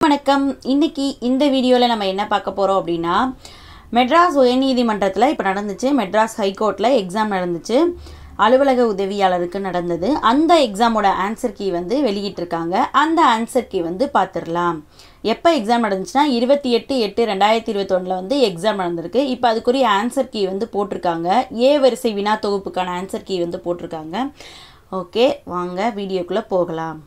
வணக்கம் இன்னைக்கு இந்த வீடியோவில் நம்ம என்ன பார்க்க போகிறோம் அப்படின்னா மெட்ராஸ் உயர்நீதிமன்றத்தில் இப்போ நடந்துச்சு மெட்ராஸ் ஹைகோர்ட்டில் எக்ஸாம் நடந்துச்சு அலுவலக உதவியாளருக்கு நடந்தது அந்த எக்ஸாமோட ஆன்சர் கீ வந்து வெளியிட்டிருக்காங்க அந்த ஆன்சர் கீ வந்து பார்த்துடலாம் எப்போ எக்ஸாம் நடந்துச்சுன்னா இருபத்தி எட்டு எட்டு ரெண்டாயிரத்தி இருபத்தொன்னில் வந்து எக்ஸாம் நடந்திருக்கு இப்போ அதுக்குரிய ஆன்சர் கீ வந்து போட்டிருக்காங்க ஏ வரிசை வினா தொகுப்புக்கான ஆன்சர் கீ வந்து போட்டிருக்காங்க ஓகே வாங்க வீடியோக்குள்ளே போகலாம்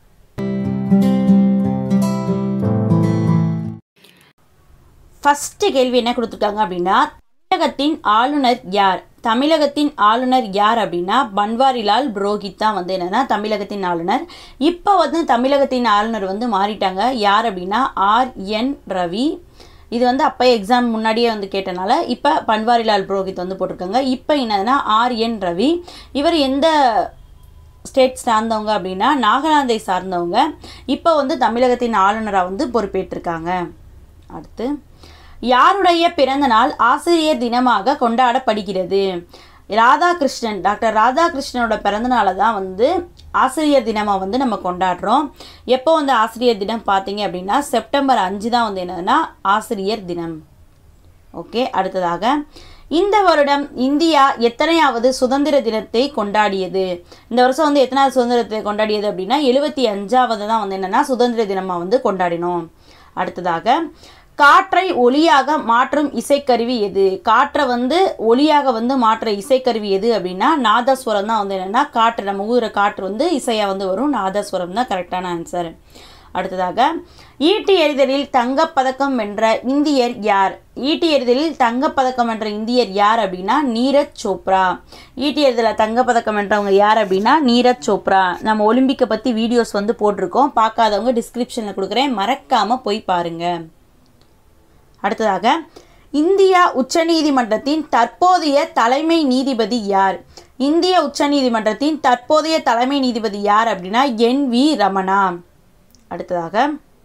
ஃபஸ்ட்டு கேள்வி என்ன கொடுத்துருக்காங்க அப்படின்னா தமிழகத்தின் ஆளுநர் யார் தமிழகத்தின் ஆளுநர் யார் அப்படின்னா பன்வாரிலால் புரோஹித் தான் வந்து என்னன்னா தமிழகத்தின் ஆளுநர் இப்போ வந்து தமிழகத்தின் ஆளுநர் வந்து மாறிட்டாங்க யார் அப்படின்னா ஆர் என் ரவி இது வந்து அப்போ எக்ஸாம் முன்னாடியே வந்து கேட்டனால இப்போ பன்வாரிலால் புரோஹித் வந்து போட்டிருக்காங்க இப்போ என்னதுன்னா ஆர் என் ரவி இவர் எந்த ஸ்டேட் சார்ந்தவங்க அப்படின்னா நாகாலாந்தை சார்ந்தவங்க இப்போ வந்து தமிழகத்தின் ஆளுநராக வந்து பொறுப்பேற்றிருக்காங்க அடுத்து யாருடைய பிறந்த நாள் ஆசிரியர் தினமாக கொண்டாடப்படுகிறது ராதாகிருஷ்ணன் டாக்டர் ராதாகிருஷ்ணனோட பிறந்த நாளை தான் வந்து ஆசிரியர் தினமாக வந்து நம்ம கொண்டாடுறோம் எப்போ வந்து ஆசிரியர் தினம் பார்த்தீங்க அப்படின்னா செப்டம்பர் அஞ்சு தான் வந்து என்னதுன்னா ஆசிரியர் தினம் ஓகே அடுத்ததாக இந்த வருடம் இந்தியா எத்தனையாவது சுதந்திர தினத்தை கொண்டாடியது இந்த வருஷம் வந்து எத்தனாவது சுதந்திரத்தை கொண்டாடியது அப்படின்னா எழுபத்தி அஞ்சாவது தான் வந்து என்னென்னா சுதந்திர தினமாக வந்து கொண்டாடினோம் அடுத்ததாக காற்றை ஒளியாக மாற்றும் இசைக்கருவி எது காற்றை வந்து ஒளியாக வந்து மாற்ற இசைக்கருவி எது அப்படின்னா நாதஸ்வரம் தான் வந்து என்னென்னா காற்று நம்ம ஊதுற காற்று வந்து இசையாக வந்து வரும் நாதஸ்வரம் தான் கரெக்டான ஆன்சர் அடுத்ததாக ஈட்டி எறிதலில் தங்கப்பதக்கம் வென்ற இந்தியர் யார் ஈட்டி எறிதலில் தங்கப்பதக்கம் வென்ற இந்தியர் யார் அப்படின்னா நீரஜ் சோப்ரா ஈட்டி எறிதலில் தங்கப்பதக்கம் வென்றவங்க யார் அப்படின்னா நீரஜ் சோப்ரா நம்ம ஒலிம்பிக்கை பற்றி வீடியோஸ் வந்து போட்டிருக்கோம் பார்க்காதவங்க டிஸ்கிரிப்ஷனில் கொடுக்குறேன் மறக்காமல் போய் பாருங்கள் அடுத்ததாக இந்தியா உச்சநீதிமன்றத்தின் தற்போதைய தலைமை நீதிபதி யார் இந்திய உச்சநீதிமன்றத்தின் தற்போதைய தலைமை நீதிபதி யார் அப்படின்னா என் வி ரமணா அடுத்ததாக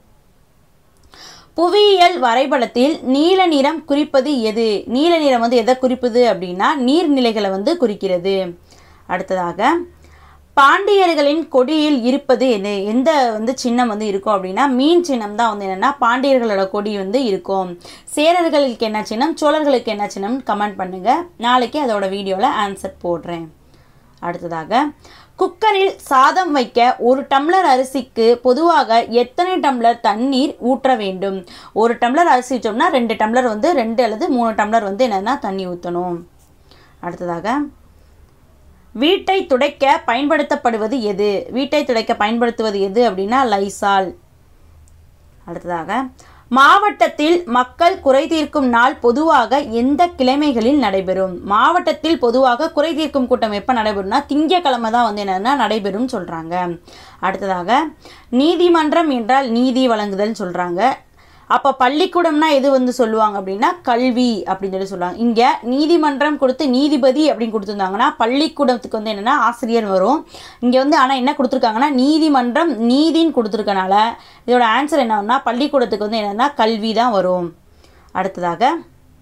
புவியியல் வரைபடத்தில் நீல நிறம் குறிப்பது எது நீல நிறம் வந்து எதை குறிப்பது அப்படின்னா நீர்நிலைகளை வந்து குறிக்கிறது அடுத்ததாக பாண்டியர்களின் கொடியில் இருப்பது எது எந்த வந்து சின்னம் வந்து இருக்கும் அப்படின்னா மீன் சின்னம் தான் வந்து என்னென்னா பாண்டியர்களோட கொடி வந்து இருக்கும் சேரர்களுக்கு என்ன சின்னம் சோழர்களுக்கு என்ன சின்னம் கமெண்ட் பண்ணுங்கள் நாளைக்கு அதோட வீடியோவில் ஆன்சர் போடுறேன் அடுத்ததாக குக்கரில் சாதம் வைக்க ஒரு டம்ளர் அரிசிக்கு பொதுவாக எத்தனை டம்ளர் தண்ணீர் ஊற்ற வேண்டும் ஒரு டம்ளர் அரிசி வச்சோம்னா ரெண்டு டம்ளர் வந்து ரெண்டு அல்லது மூணு டம்ளர் வந்து என்னென்னா தண்ணி ஊற்றணும் அடுத்ததாக வீட்டை துடைக்க பயன்படுத்தப்படுவது எது வீட்டை துடைக்க பயன்படுத்துவது எது அப்படின்னா லைசால் அடுத்ததாக மாவட்டத்தில் மக்கள் குறை தீர்க்கும் நாள் பொதுவாக எந்த கிழமைகளில் நடைபெறும் மாவட்டத்தில் பொதுவாக குறை தீர்க்கும் கூட்டம் எப்போ நடைபெறும்னா திங்கக்கிழமை தான் வந்து என்னென்னா நடைபெறும் சொல்கிறாங்க அடுத்ததாக நீதிமன்றம் என்றால் நீதி வழங்குதல் சொல்கிறாங்க அப்போ பள்ளிக்கூடம்னா எது வந்து சொல்லுவாங்க அப்படின்னா கல்வி அப்படின்னு சொல்லி சொல்லுவாங்க இங்கே நீதிமன்றம் கொடுத்து நீதிபதி அப்படின்னு கொடுத்துருந்தாங்கன்னா பள்ளிக்கூடத்துக்கு வந்து என்னென்னா ஆசிரியர் வரும் இங்கே வந்து ஆனால் என்ன கொடுத்துருக்காங்கன்னா நீதிமன்றம் நீதின்னு கொடுத்துருக்கனால இதோட ஆன்சர் என்னன்னா பள்ளிக்கூடத்துக்கு வந்து என்னென்னா கல்வி தான் வரும் அடுத்ததாக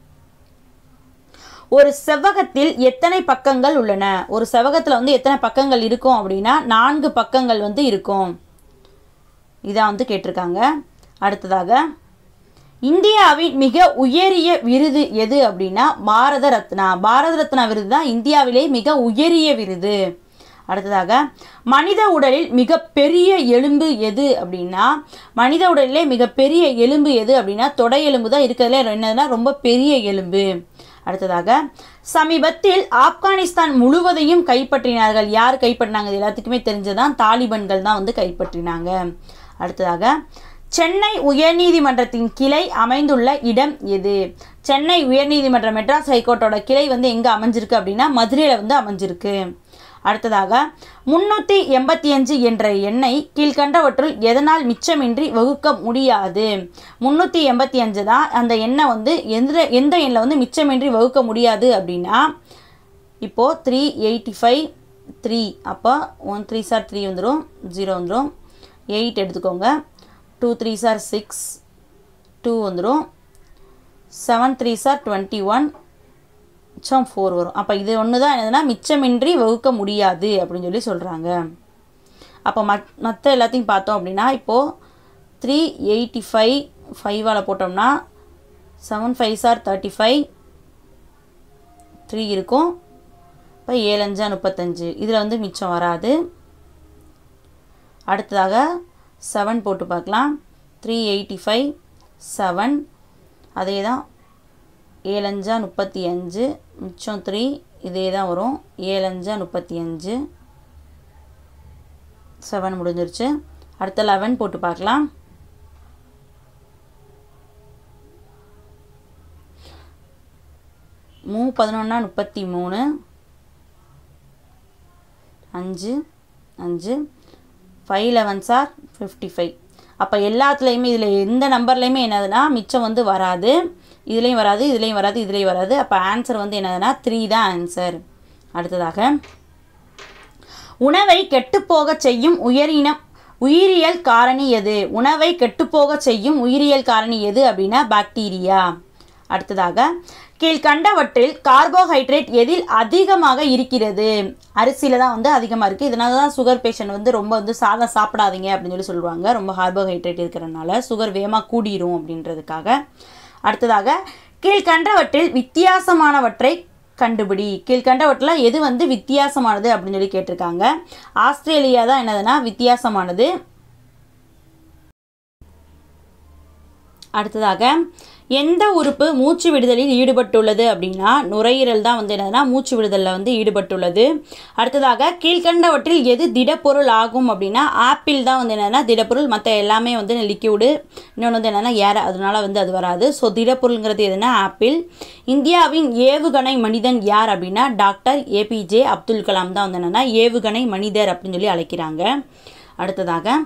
ஒரு செவ்வகத்தில் எத்தனை பக்கங்கள் உள்ளன ஒரு செவ்வகத்தில் வந்து எத்தனை பக்கங்கள் இருக்கும் அப்படின்னா நான்கு பக்கங்கள் வந்து இருக்கும் இதான் வந்து கேட்டிருக்காங்க அடுத்ததாக இந்தியாவின் மிக உயரிய விருது எது அப்படின்னா பாரத ரத்னா பாரத ரத்னா விருது தான் இந்தியாவிலே மிக உயரிய விருது அடுத்ததாக மனித உடலில் மிகப்பெரிய எலும்பு எது அப்படின்னா மனித உடலிலே மிகப்பெரிய எலும்பு எது அப்படின்னா தொடை எலும்பு தான் இருக்கிறதுல என்னதுன்னா ரொம்ப பெரிய எலும்பு அடுத்ததாக சமீபத்தில் ஆப்கானிஸ்தான் முழுவதையும் கைப்பற்றினார்கள் யார் கைப்பற்றினாங்க இது எல்லாத்துக்குமே தெரிஞ்சதான் தாலிபன்கள் தான் வந்து கைப்பற்றினாங்க அடுத்ததாக சென்னை உயர்நீதிமன்றத்தின் கிளை அமைந்துள்ள இடம் எது சென்னை உயர்நீதிமன்றம் மெட்ராஸ் ஹைகோர்ட்டோட கிளை வந்து எங்கே அமைஞ்சிருக்கு அப்படின்னா மதுரையில் வந்து அமைஞ்சிருக்கு அடுத்ததாக முன்னூற்றி எண்பத்தி அஞ்சு என்ற எண்ணை கீழ்கண்டவற்றுள் எதனால் மிச்சமின்றி வகுக்க முடியாது முந்நூற்றி எண்பத்தி அஞ்சு தான் அந்த எண்ணை வந்து எந்த எந்த எண்ணில் வந்து மிச்சமின்றி வகுக்க முடியாது அப்படின்னா இப்போது த்ரீ எயிட்டி ஃபைவ் த்ரீ அப்போ ஒன் த்ரீ சார் த்ரீ வந்துடும் ஜீரோ வந்துடும் எயிட் எடுத்துக்கோங்க two three sir six two வந்துடும் seven three sir twenty one மிச்சம் ஃபோர் வரும் அப்போ இது ஒன்று தான் என்னதுன்னா மிச்சமின்றி வகுக்க முடியாது அப்படின்னு சொல்லி சொல்கிறாங்க அப்போ மத் மற்ற எல்லாத்தையும் பார்த்தோம் அப்படின்னா இப்போது த்ரீ எயிட்டி ஃபைவ் ஃபைவால் போட்டோம்னா seven five sir thirty five three இருக்கும் இப்போ ஏழஞ்சா முப்பத்தஞ்சு இதில் வந்து மிச்சம் வராது அடுத்ததாக செவன் போட்டு பார்க்கலாம் த்ரீ எயிட்டி ஃபைவ் செவன் அதே தான் ஏழஞ்சா முப்பத்தி அஞ்சு மிச்சம் த்ரீ இதே தான் வரும் ஏழஞ்சா முப்பத்தி அஞ்சு செவன் முடிஞ்சிருச்சு அடுத்த லெவன் போட்டு பார்க்கலாம் மூ பதினொன்னா முப்பத்தி மூணு அஞ்சு அஞ்சு five eleven sir fifty five அப்போ எல்லாத்துலேயுமே இதில் எந்த நம்பர்லேயுமே என்னதுன்னா மிச்சம் வந்து வராது இதுலேயும் வராது இதுலேயும் வராது இதுலேயும் வராது அப்போ ஆன்சர் வந்து என்னதுன்னா த்ரீ தான் ஆன்சர் அடுத்ததாக உணவை கெட்டுப்போகச் செய்யும் உயிரினம் உயிரியல் காரணி எது உணவை கெட்டுப்போகச் செய்யும் உயிரியல் காரணி எது அப்படின்னா பாக்டீரியா அடுத்ததாக கீழ்கண்டவற்றில் கார்போஹைட்ரேட் எதில் அதிகமாக இருக்கிறது அரிசியில் தான் வந்து அதிகமாக இருக்குது இதனால தான் சுகர் பேஷண்ட் வந்து ரொம்ப வந்து சாதம் சாப்பிடாதீங்க அப்படின்னு சொல்லி சொல்லுவாங்க ரொம்ப கார்போஹைட்ரேட் இருக்கிறனால சுகர் வேகமாக கூடிரும் அப்படின்றதுக்காக அடுத்ததாக கீழ்கண்டவற்றில் வித்தியாசமானவற்றை கண்டுபிடி கீழ்கண்டவற்றில் எது வந்து வித்தியாசமானது அப்படின்னு சொல்லி கேட்டிருக்காங்க ஆஸ்திரேலியா தான் என்னதுன்னா வித்தியாசமானது அடுத்ததாக எந்த உறுப்பு மூச்சு விடுதலில் ஈடுபட்டுள்ளது அப்படின்னா நுரையீரல் தான் வந்து என்னதுன்னா மூச்சு விடுதலில் வந்து ஈடுபட்டுள்ளது அடுத்ததாக கீழ்கண்டவற்றில் எது திடப்பொருள் ஆகும் அப்படின்னா ஆப்பிள் தான் வந்து என்னென்னா திடப்பொருள் மற்ற எல்லாமே வந்து லிக்யூடு இன்னொன்று வந்து என்னென்னா ஏற அதனால வந்து அது வராது ஸோ திடப்பொருள்ங்கிறது எதுனா ஆப்பிள் இந்தியாவின் ஏவுகணை மனிதன் யார் அப்படின்னா டாக்டர் ஏபிஜே அப்துல் கலாம் தான் வந்து என்னென்னா ஏவுகணை மனிதர் அப்படின்னு சொல்லி அழைக்கிறாங்க அடுத்ததாக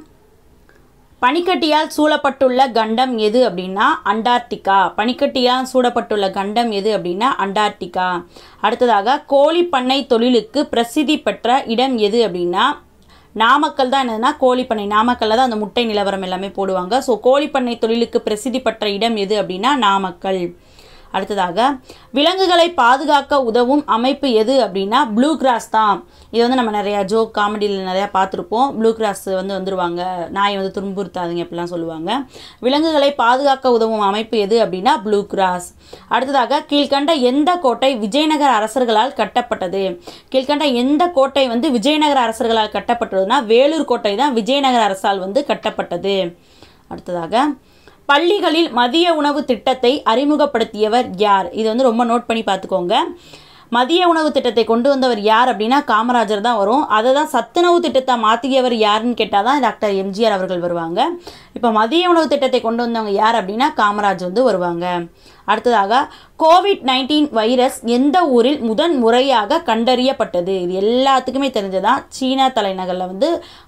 பனிக்கட்டியால் சூழப்பட்டுள்ள கண்டம் எது அப்படின்னா அண்டார்டிகா பனிக்கட்டியால் சூழப்பட்டுள்ள கண்டம் எது அப்படின்னா அண்டார்டிகா அடுத்ததாக கோழி பண்ணை தொழிலுக்கு பிரசித்தி பெற்ற இடம் எது அப்படின்னா நாமக்கல் தான் என்னதுன்னா கோழிப்பண்ணை நாமக்கல்ல தான் அந்த முட்டை நிலவரம் எல்லாமே போடுவாங்க ஸோ கோழிப்பண்ணை தொழிலுக்கு பிரசித்தி பெற்ற இடம் எது அப்படின்னா நாமக்கல் அடுத்ததாக விலங்குகளை பாதுகாக்க உதவும் அமைப்பு எது அப்படின்னா ப்ளூ கிராஸ் தான் இது வந்து நம்ம நிறையா ஜோக் காமெடியில் நிறையா பார்த்துருப்போம் ப்ளூ கிராஸ் வந்து வந்துருவாங்க நாயை வந்து துன்புறுத்தாதீங்க அப்படிலாம் சொல்லுவாங்க விலங்குகளை பாதுகாக்க உதவும் அமைப்பு எது அப்படின்னா ப்ளூ கிராஸ் அடுத்ததாக கீழ்கண்ட எந்த கோட்டை விஜயநகர அரசர்களால் கட்டப்பட்டது கீழ்கண்ட எந்த கோட்டை வந்து விஜயநகர அரசர்களால் கட்டப்பட்டதுன்னா வேலூர் கோட்டை தான் விஜயநகர அரசால் வந்து கட்டப்பட்டது அடுத்ததாக பள்ளிகளில் மதிய உணவு திட்டத்தை அறிமுகப்படுத்தியவர் யார் இது வந்து ரொம்ப நோட் பண்ணி பார்த்துக்கோங்க மதிய உணவு திட்டத்தை கொண்டு வந்தவர் யார் அப்படின்னா காமராஜர் தான் வரும் அதை தான் சத்துணவு திட்டத்தை மாற்றியவர் யாருன்னு கேட்டால் தான் டாக்டர் எம்ஜிஆர் அவர்கள் வருவாங்க இப்போ மதிய உணவு திட்டத்தை கொண்டு வந்தவங்க யார் அப்படின்னா காமராஜ் வந்து வருவாங்க அடுத்ததாக கோவிட் நைன்டீன் வைரஸ் எந்த ஊரில் முதன் முறையாக கண்டறியப்பட்டது இது எல்லாத்துக்குமே தெரிஞ்சதான் சீனா தலைநகரில் வந்து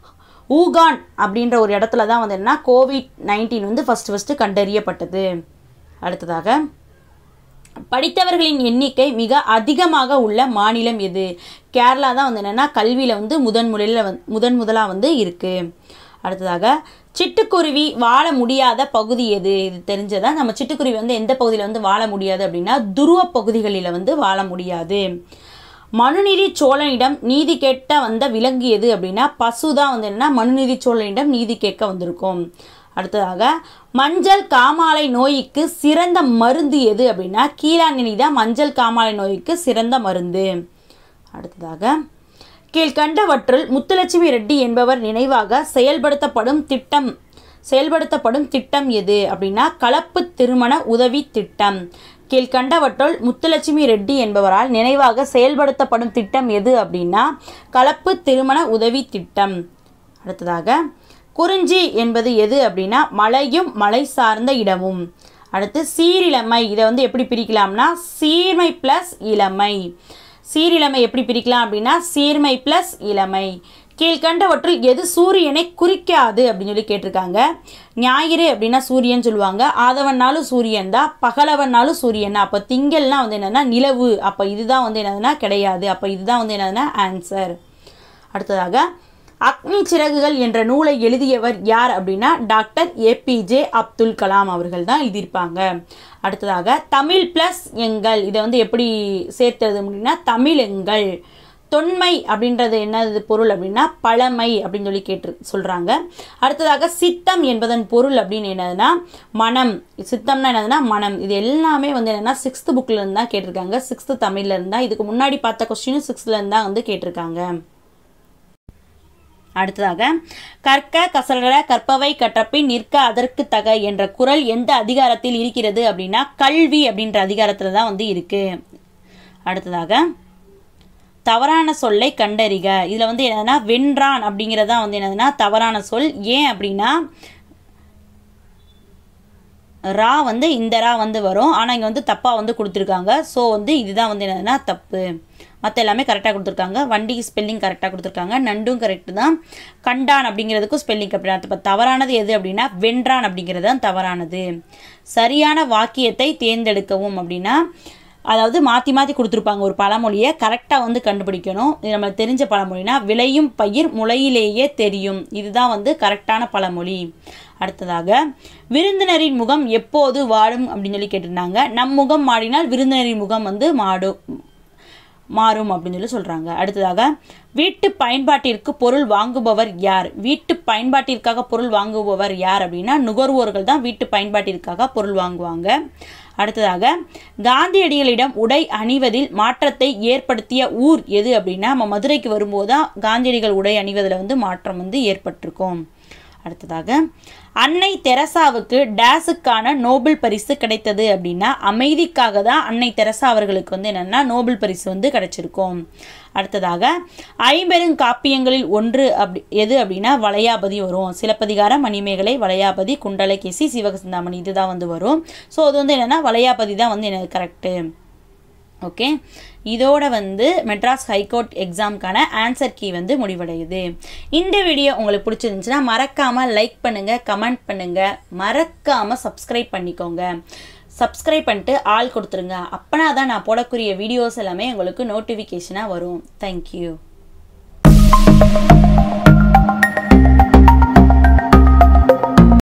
ஊகான் அப்படின்ற ஒரு இடத்துல தான் வந்து என்ன கோவிட் நைன்டீன் வந்து ஃபஸ்ட்டு ஃபஸ்ட்டு கண்டறியப்பட்டது அடுத்ததாக படித்தவர்களின் எண்ணிக்கை மிக அதிகமாக உள்ள மாநிலம் எது கேரளா தான் வந்து என்னென்னா கல்வியில் வந்து முதன் முறையில் வந் முதன் முதலாக வந்து இருக்குது அடுத்ததாக சிட்டுக்குருவி வாழ முடியாத பகுதி எது இது தெரிஞ்சதா நம்ம சிட்டுக்குருவி வந்து எந்த பகுதியில் வந்து வாழ முடியாது அப்படின்னா துருவ பகுதிகளில் வந்து வாழ முடியாது மனுநீதி சோழனிடம் நீதி கேட்க வந்த விலங்கு எது அப்படின்னா பசு தான் வந்து என்னன்னா மனுநீதி சோழனிடம் நீதி கேட்க வந்திருக்கும் அடுத்ததாக மஞ்சள் காமாலை நோய்க்கு சிறந்த மருந்து எது அப்படின்னா கீழாங்கனி தான் மஞ்சள் காமாலை நோய்க்கு சிறந்த மருந்து அடுத்ததாக கீழ்கண்டவற்றுள் முத்துலட்சுமி ரெட்டி என்பவர் நினைவாக செயல்படுத்தப்படும் திட்டம் செயல்படுத்தப்படும் திட்டம் எது அப்படின்னா கலப்பு திருமண உதவி திட்டம் கீழ்கண்டவற்றுள் முத்துலட்சுமி ரெட்டி என்பவரால் நினைவாக செயல்படுத்தப்படும் திட்டம் எது அப்படின்னா கலப்பு திருமண உதவி திட்டம் அடுத்ததாக குறிஞ்சி என்பது எது அப்படின்னா மலையும் மலை சார்ந்த இடமும் அடுத்து சீரிழமை இதை வந்து எப்படி பிரிக்கலாம்னா சீர்மை ப்ளஸ் இளமை சீரிழமை எப்படி பிரிக்கலாம் அப்படின்னா சீர்மை ப்ளஸ் இளமை கீழ்கண்டவற்றில் எது சூரியனை குறிக்காது அப்படின்னு சொல்லி கேட்டிருக்காங்க ஞாயிறு அப்படின்னா சூரியன் சொல்லுவாங்க ஆதவன்னாலும் சூரியன் தான் பகலவன்னாலும் சூரியன் தான் அப்போ திங்கள்னா வந்து என்னன்னா நிலவு அப்போ இதுதான் வந்து என்னதுன்னா கிடையாது அப்போ இதுதான் வந்து என்னதுன்னா ஆன்சர் அடுத்ததாக அக்னி சிறகுகள் என்ற நூலை எழுதியவர் யார் அப்படின்னா டாக்டர் ஏபிஜே அப்துல் கலாம் அவர்கள் தான் எழுதியிருப்பாங்க அடுத்ததாக தமிழ் ப்ளஸ் எங்கள் இதை வந்து எப்படி சேர்த்தது அப்படின்னா தமிழ் எங்கள் தொன்மை அப்படின்றது என்னது பொருள் அப்படின்னா பழமை அப்படின்னு சொல்லி கேட்டு சொல்கிறாங்க அடுத்ததாக சித்தம் என்பதன் பொருள் அப்படின்னு என்னதுன்னா மனம் சித்தம்னா என்னதுன்னா மனம் இது எல்லாமே வந்து என்னென்னா சிக்ஸ்த்து புக்கில் இருந்து தான் கேட்டிருக்காங்க சிக்ஸ்த்து தமிழ்ல இருந்தா இதுக்கு முன்னாடி பார்த்த கொஸ்டினும் சிக்ஸ்த்தில் இருந்தா வந்து கேட்டிருக்காங்க அடுத்ததாக கற்க கசடர கற்பவை கற்றப்பின் நிற்க அதற்கு தக என்ற குரல் எந்த அதிகாரத்தில் இருக்கிறது அப்படின்னா கல்வி அப்படின்ற அதிகாரத்தில் தான் வந்து இருக்கு அடுத்ததாக தவறான சொல்லை கண்டறிக இதில் வந்து என்னதுன்னா வென்றான் அப்படிங்கிறது தான் வந்து என்னதுன்னா தவறான சொல் ஏன் அப்படின்னா ரா வந்து இந்த ரா வந்து வரும் ஆனால் இங்கே வந்து தப்பாக வந்து கொடுத்துருக்காங்க ஸோ வந்து இதுதான் வந்து என்னதுன்னா தப்பு மற்ற எல்லாமே கரெக்டாக கொடுத்துருக்காங்க வண்டிக்கு ஸ்பெல்லிங் கரெக்டாக கொடுத்துருக்காங்க நண்டும் கரெக்டு தான் கண்டான் அப்படிங்கிறதுக்கும் ஸ்பெல்லிங் அப்படின்னா இப்போ தவறானது எது அப்படின்னா வென்றான் அப்படிங்கிறது தான் தவறானது சரியான வாக்கியத்தை தேர்ந்தெடுக்கவும் அப்படின்னா அதாவது மாற்றி மாற்றி கொடுத்துருப்பாங்க ஒரு பழமொழியை கரெக்டாக வந்து கண்டுபிடிக்கணும் இது நம்மளுக்கு தெரிஞ்ச பழமொழினா விளையும் பயிர் முளையிலேயே தெரியும் இதுதான் வந்து கரெக்டான பழமொழி அடுத்ததாக விருந்தினரின் முகம் எப்போது வாடும் அப்படின்னு சொல்லி கேட்டிருந்தாங்க நம் முகம் மாடினால் விருந்தினரின் முகம் வந்து மாடும் மாறும் அப்படின்னு சொல்லி சொல்கிறாங்க அடுத்ததாக வீட்டு பயன்பாட்டிற்கு பொருள் வாங்குபவர் யார் வீட்டு பயன்பாட்டிற்காக பொருள் வாங்குபவர் யார் அப்படின்னா நுகர்வோர்கள் தான் வீட்டு பயன்பாட்டிற்காக பொருள் வாங்குவாங்க அடுத்ததாக காந்தியடிகளிடம் உடை அணிவதில் மாற்றத்தை ஏற்படுத்திய ஊர் எது அப்படின்னா நம்ம மதுரைக்கு வரும்போது தான் காந்தியடிகள் உடை அணிவதில் வந்து மாற்றம் வந்து ஏற்பட்டிருக்கும் அடுத்ததாக அன்னை தெரசாவுக்கு டேஸுக்கான நோபல் பரிசு கிடைத்தது அப்படின்னா அமைதிக்காக தான் அன்னை தெரசா அவர்களுக்கு வந்து என்னென்னா நோபல் பரிசு வந்து கிடைச்சிருக்கும் அடுத்ததாக ஐம்பெரும் காப்பியங்களில் ஒன்று அப்படி எது அப்படின்னா வளையாபதி வரும் சிலப்பதிகாரம் மணிமேகலை வளையாபதி குண்டலகேசி சிவகசிந்தாமணி இதுதான் வந்து வரும் ஸோ அது வந்து என்னென்னா வளையாபதி தான் வந்து எனக்கு கரெக்டு ஓகே இதோட வந்து மெட்ராஸ் ஹைகோர்ட் எக்ஸாம்க்கான ஆன்சர் கீ வந்து முடிவடையுது இந்த வீடியோ உங்களுக்கு பிடிச்சிருந்துச்சுன்னா மறக்காமல் லைக் பண்ணுங்கள் கமெண்ட் பண்ணுங்கள் மறக்காமல் சப்ஸ்கிரைப் பண்ணிக்கோங்க சப்ஸ்கிரைப் பண்ணிட்டு ஆள் கொடுத்துருங்க அப்போனா தான் நான் போடக்கூடிய வீடியோஸ் எல்லாமே உங்களுக்கு நோட்டிஃபிகேஷனாக வரும் தேங்க்யூ